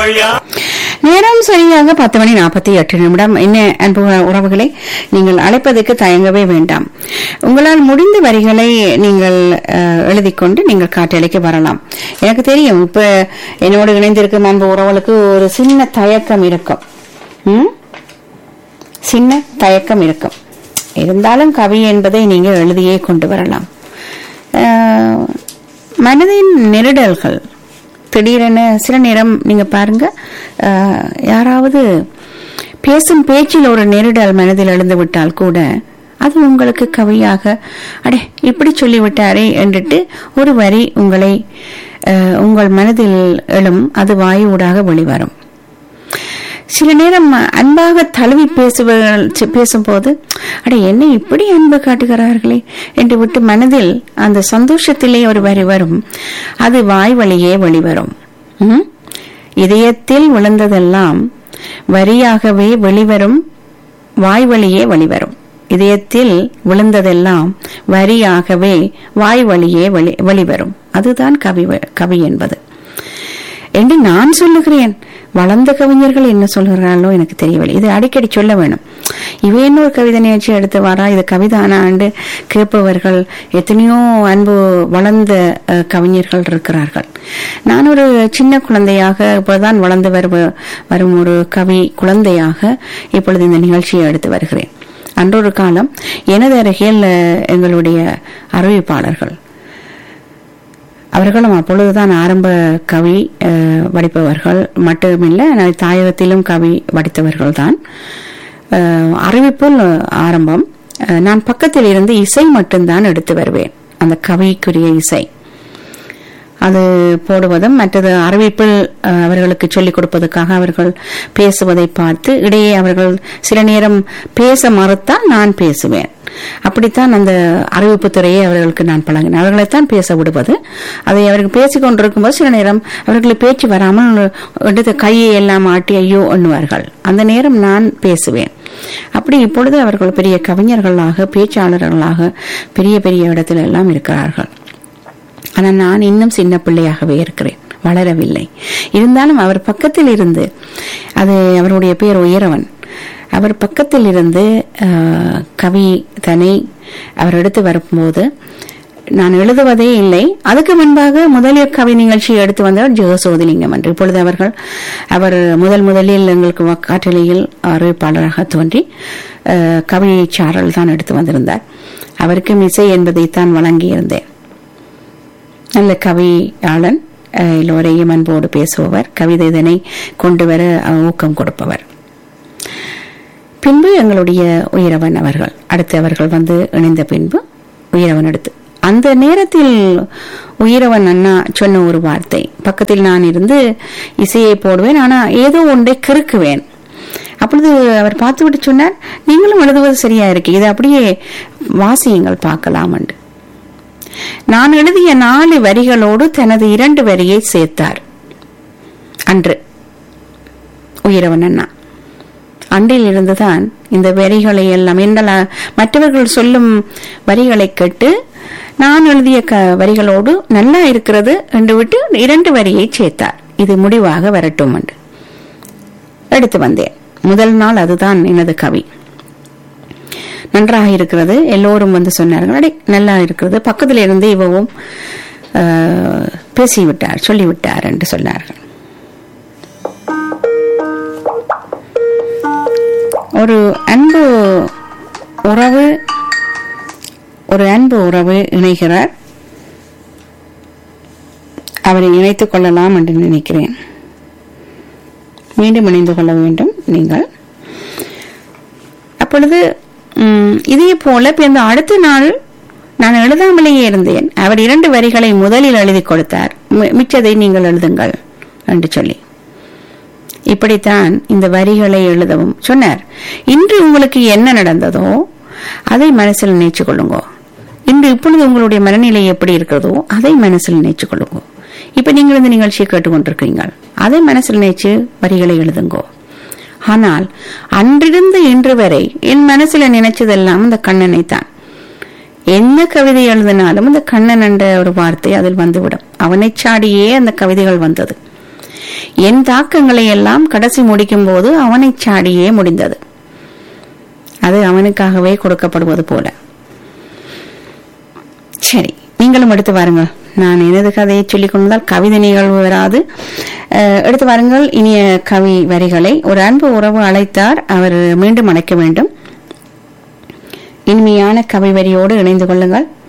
வழியா நேரம் சரியாக பத்து மணி நாற்பத்தி எட்டு நிமிடம் என்ன அன்பு உறவுகளை நீங்கள் அழைப்பதற்கு தயங்கவே வேண்டாம் உங்களால் முடிந்த வரிகளை நீங்கள் அஹ், எழுதிக்கொண்டு நீங்கள் காட்டலைக்கு வரலாம் எனக்கு தெரியும் இப்ப என்னோடு இணைந்திருக்கும் அன்பு உறவுகளுக்கு ஒரு சின்ன தயக்கம் இருக்கும் ம்? சின்ன தயக்கம் இருக்கும் இருந்தாலும் கவி என்பதை நீங்கள் எழுதியே கொண்டு வரலாம் அஹ், மனதின் நெருடல்கள் திடீரென சில நேரம் நீங்க பாருங்க அஹ், யாராவது பேசும் பேச்சில் ஒரு நெருடல் மனதில் எழுந்து விட்டால் கூட அது உங்களுக்கு கவியாக அடே இப்படி சொல்லிவிட்டாரே என்றுட்டு ஒரு வரி உங்களை அஹ், உங்கள் மனதில் எழும் அது வாயு ஊடாக வெளிவரும் சில நேரம் அன்பாக தழுவி பேசுவர்கள் சி- பேசும்போது அட என்ன இப்படி அன்பு காட்டுகிறார்களே என்று விட்டு மனதில் அந்த சந்தோஷத்திலே ஒரு வரி வரும் அது வாய் வழியே வெளிவரும் ம்? இதயத்தில் விழுந்ததெல்லாம் வரியாகவே வெளிவரும் வாய் வழியே வெளிவரும் இதயத்தில் விழுந்ததெல்லாம் வரியாகவே வாய் வழியே வெளி வெளிவரும் அதுதான் கவி வ- கவி என்பது என்று நான் சொல்லுகிறேன் வளர்ந்த கவிஞர்கள் என்ன சொல்கிறார்களோ எனக்கு தெரியவில்லை இது அடிக்கடி சொல்ல வேணும் இவ இன்னொரு கவிதை நிகழ்ச்சி எடுத்து வரா இது கவிதானா ஆண்டு கேட்பவர்கள் எத்தனையோ அன்பு வளர்ந்த அஹ், கவிஞர்கள் இருக்கிறார்கள் நான் ஒரு சின்ன குழந்தையாக இப்போதான் வளர்ந்து வருவ வரும் ஒரு கவி குழந்தையாக இப்பொழுது இந்த நிகழ்ச்சியை எடுத்து வருகிறேன் அன்றொரு காலம் எனது அருகில் அஹ், எங்களுடைய அறிவிப்பாளர்கள் அவர்களும் அப்பொழுதுதான் ஆரம்ப கவி அஹ், வடிப்பவர்கள் மட்டுமில்லை ஆனால் தாயகத்திலும் கவி வடித்தவர்கள் தான் அறிவிப்பில் ஆரம்பம் அஹ், நான் பக்கத்தில் இருந்து இசை மட்டும்தான் எடுத்து வருவேன் அந்த கவிக்குரிய இசை அது போடுவதும் மற்றது அறிவிப்பில் அஹ், அவர்களுக்கு சொல்லிக் கொடுப்பதற்காக அவர்கள் பேசுவதை பார்த்து இடையே அவர்கள் சில நேரம் பேச மறுத்தால் நான் பேசுவேன் அப்படித்தான் அந்த அறிவிப்பு துறையை அவர்களுக்கு நான் பழகினேன் அவர்களைத்தான் பேச விடுவது அதை அவர்கள் பேசிக் கொண்டிருக்கும்போது சில நேரம் அவர்களுக்கு பேச்சு வராமல் எடுத்து கையை எல்லாம் ஆட்டி ஐயோ எண்ணுவார்கள் அந்த நேரம் நான் பேசுவேன் அப்படி இப்பொழுது அவர்கள் பெரிய கவிஞர்களாக பேச்சாளர்களாக பெரிய பெரிய இடத்துல எல்லாம் இருக்கிறார்கள் ஆனால் நான் இன்னும் சின்ன பிள்ளையாகவே இருக்கிறேன் வளரவில்லை இருந்தாலும் அவர் பக்கத்தில் இருந்து அது அவருடைய பேர் உயரவன் அவர் பக்கத்தில் இருந்து ஆஹ், கவி தனை அவர் எடுத்து வரும்போது நான் எழுதுவதே இல்லை அதுக்கு முன்பாக முதலில் கவி நிகழ்ச்சி எடுத்து வந்தவர் ஜெகசோதிலிங்கம் என்று இப்பொழுது அவர்கள் அவர் முதல் முதலில் எங்களுக்கு வ- காற்றலையில் அறிவிப்பாளராக தோன்றி ஆஹ், கவி சாரல் தான் எடுத்து வந்திருந்தார் அவருக்கும் இசை என்பதைத்தான் வழங்கியிருந்தேன் நல்ல கவியாளன் அஹ், எல்லோரையும் அன்போடு பேசுபவர் கவிதை இதனை கொண்டு வர அஹ், ஊக்கம் கொடுப்பவர் பின்பு எங்களுடைய உயிரவன் அவர்கள் அடுத்து அவர்கள் வந்து இணைந்த பின்பு உயிரவன் எடுத்து அந்த நேரத்தில் உயிரவன் அண்ணா சொன்ன ஒரு வார்த்தை பக்கத்தில் நான் இருந்து இசையை போடுவேன் ஆனா ஏதோ ஒன்றை கிறுக்குவேன் அப்பொழுது அவர் பார்த்துவிட்டு சொன்னார் நீங்களும் எழுதுவது சரியா இருக்கு இதை அப்படியே வாசியுங்கள் பார்க்கலாம் என்று நான் எழுதிய நாலு வரிகளோடு தனது இரண்டு வரியை சேர்த்தார் அன்று உயிரவன் அண்ணா அன்றில் இருந்துதான் இந்த வரிகளை எல்லாம் என்றால் மற்றவர்கள் சொல்லும் வரிகளை கேட்டு நான் எழுதிய க வரிகளோடு நல்லா இருக்கிறது என்று விட்டு இரண்டு வரியை சேர்த்தார் இது முடிவாக வரட்டும் என்று எடுத்து வந்தேன் முதல் நாள் அதுதான் எனது கவி நன்றாக இருக்கிறது எல்லோரும் வந்து சொன்னார்கள் அடே நல்லா இருக்கிறது பக்கத்தில் இருந்து இவவும் ஆஹ், பேசிவிட்டார் சொல்லிவிட்டார் என்று சொன்னார்கள் ஒரு அன்பு உறவு ஒரு அன்பு உறவு இணைகிறார் அவரை இணைத்துக் கொள்ளலாம் என்று நினைக்கிறேன் மீண்டும் இணைந்து கொள்ள வேண்டும் நீங்கள் அப்பொழுது ம், இதே போல இப்ப இந்த அடுத்த நாள் நான் எழுதாமலேயே இருந்தேன் அவர் இரண்டு வரிகளை முதலில் எழுதி கொடுத்தார் மி- மிச்சதை நீங்கள் எழுதுங்கள் என்று சொல்லி இப்படித்தான் இந்த வரிகளை எழுதவும் சொன்னார் இன்று உங்களுக்கு என்ன நடந்ததோ அதை மனசில் நினைச்சு கொள்ளுங்க இன்று இப்பொழுது உங்களுடைய மனநிலை எப்படி இருக்கிறதோ அதை மனசில் நினைச்சு கொள்ளுங்க இப்ப நீங்கள் இந்த நிகழ்ச்சியை கேட்டுக்கொண்டிருக்கீங்க அதை மனசில் நினைச்சு வரிகளை எழுதுங்கோ ஆனால் அன்றிருந்து இன்று வரை என் மனசுல நினைச்சதெல்லாம் இந்த கண்ணனை தான் என்ன கவிதை எழுதினாலும் இந்த கண்ணன் என்ற ஒரு வார்த்தை அதில் வந்துவிடும் அவனை சாடியே அந்த கவிதைகள் வந்தது என் தாக்கங்களை எல்லாம் கடைசி முடிக்கும் போது அவனை சாடியே முடிந்தது அது அவனுக்காகவே கொடுக்கப்படுவது போல சரி நீங்களும் எடுத்து வாருங்கள் நான் எனது கதையை சொல்லிக் கொண்டால் கவிதை நிகழ்வு வராது அஹ், எடுத்து வாருங்கள் இனிய கவி வரிகளை ஒரு அன்பு உறவு அழைத்தார் அவர் மீண்டும் அழைக்க வேண்டும் இனிமையான கவி வரியோடு இணைந்து கொள்ளுங்கள்